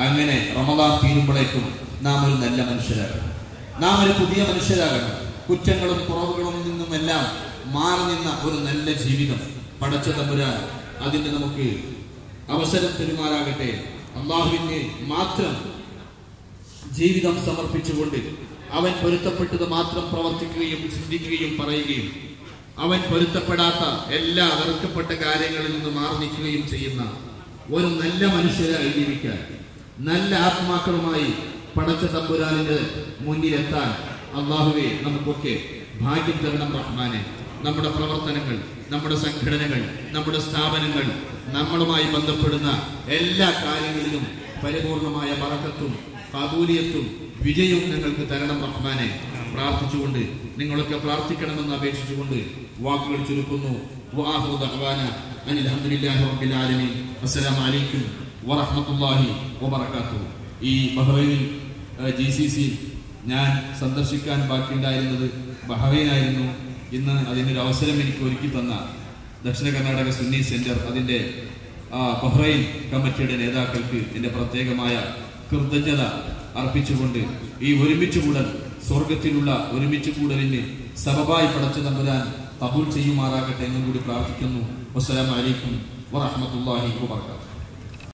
അങ്ങനെ റമദാൻ തീരുമ്പോഴേക്കും നാം ഒരു നല്ല മനുഷ്യരാകണം നാം ഒരു പുതിയ മനുഷ്യരാകണം കുറ്റങ്ങളും കുറവുകളും നിന്നുമെല്ലാം മാറി നിന്ന ഒരു നല്ല ജീവിതം പടച്ച തമ്പുരാൻ അതിന് നമുക്ക് അവസരം പെരുമാറാകട്ടെ അള്ളാഹുവിന് മാത്രം ജീവിതം സമർപ്പിച്ചുകൊണ്ട് അവൻ പൊരുത്തപ്പെട്ടത് മാത്രം പ്രവർത്തിക്കുകയും ചിന്തിക്കുകയും പറയുകയും അവൻ പൊരുത്തപ്പെടാത്ത എല്ലാ വെറുക്കപ്പെട്ട കാര്യങ്ങളിൽ നിന്ന് മാറി നിൽക്കുകയും ചെയ്യുന്ന ഒരു നല്ല മനുഷ്യരായി ജീവിക്കാൻ നല്ല ആത്മാക്കളുമായി പടച്ച തമ്പുരാനിന്റെ മുന്നിലെത്താൻ അള്ളാഹുവെ നമുക്കൊക്കെ ഭാഗ്യം തരണം റഹ്മാനെ നമ്മുടെ പ്രവർത്തനങ്ങൾ നമ്മുടെ സംഘടനകൾ നമ്മുടെ സ്ഥാപനങ്ങൾ നമ്മളുമായി ബന്ധപ്പെടുന്ന എല്ലാ കാര്യങ്ങളിലും പരിപൂർണമായ പറക്കത്തും കാബൂലിയത്തും വിജയവും ഞങ്ങൾക്ക് തരണം റഹ്മാനെ പ്രാർത്ഥിച്ചുകൊണ്ട് നിങ്ങളൊക്കെ പ്രാർത്ഥിക്കണമെന്ന് അപേക്ഷിച്ചുകൊണ്ട് വാക്കുകൾ ചുരുക്കുന്നു വആഖിറു ദഅവാന അനിൽ ഹംദുലില്ലാഹി റബ്ബിൽ ആലമീൻ അസ്സലാമു അലൈക്കും വറഹ്മത്തുള്ളാഹി വബറകാതുഹു ഈ ബഹ്റൈനിൽ ജി സി സി ഞാൻ സന്ദർശിക്കാൻ ബാക്കിയുണ്ടായിരുന്നത് ബഹ്റൈനായിരുന്നു ഇന്ന് അതിനൊരു അവസരം എനിക്ക് ഒരുക്കി തന്ന ദക്ഷിണ കർണാടക സുന്നി സെന്റർ അതിന്റെ ആ, ബഹ്റൈൻ കമ്മിറ്റിയുടെ നേതാക്കൾക്ക് എന്റെ പ്രത്യേകമായ കൃതജ്ഞത അർപ്പിച്ചുകൊണ്ട് ഈ ഒരുമിച്ച് കൂടൽ സ്വർഗത്തിലുള്ള ഒരുമിച്ച് കൂടലിന് സബബായി പടച്ചു തമ്പുരാൻ കബൂൽ ചെയ്യുമാറാകട്ടെ എന്നും കൂടി പ്രാർത്ഥിക്കുന്നു വസ്സലാമലൈക്കും വറഹമത്തല്ലാഹി വാബർക്കാത്തു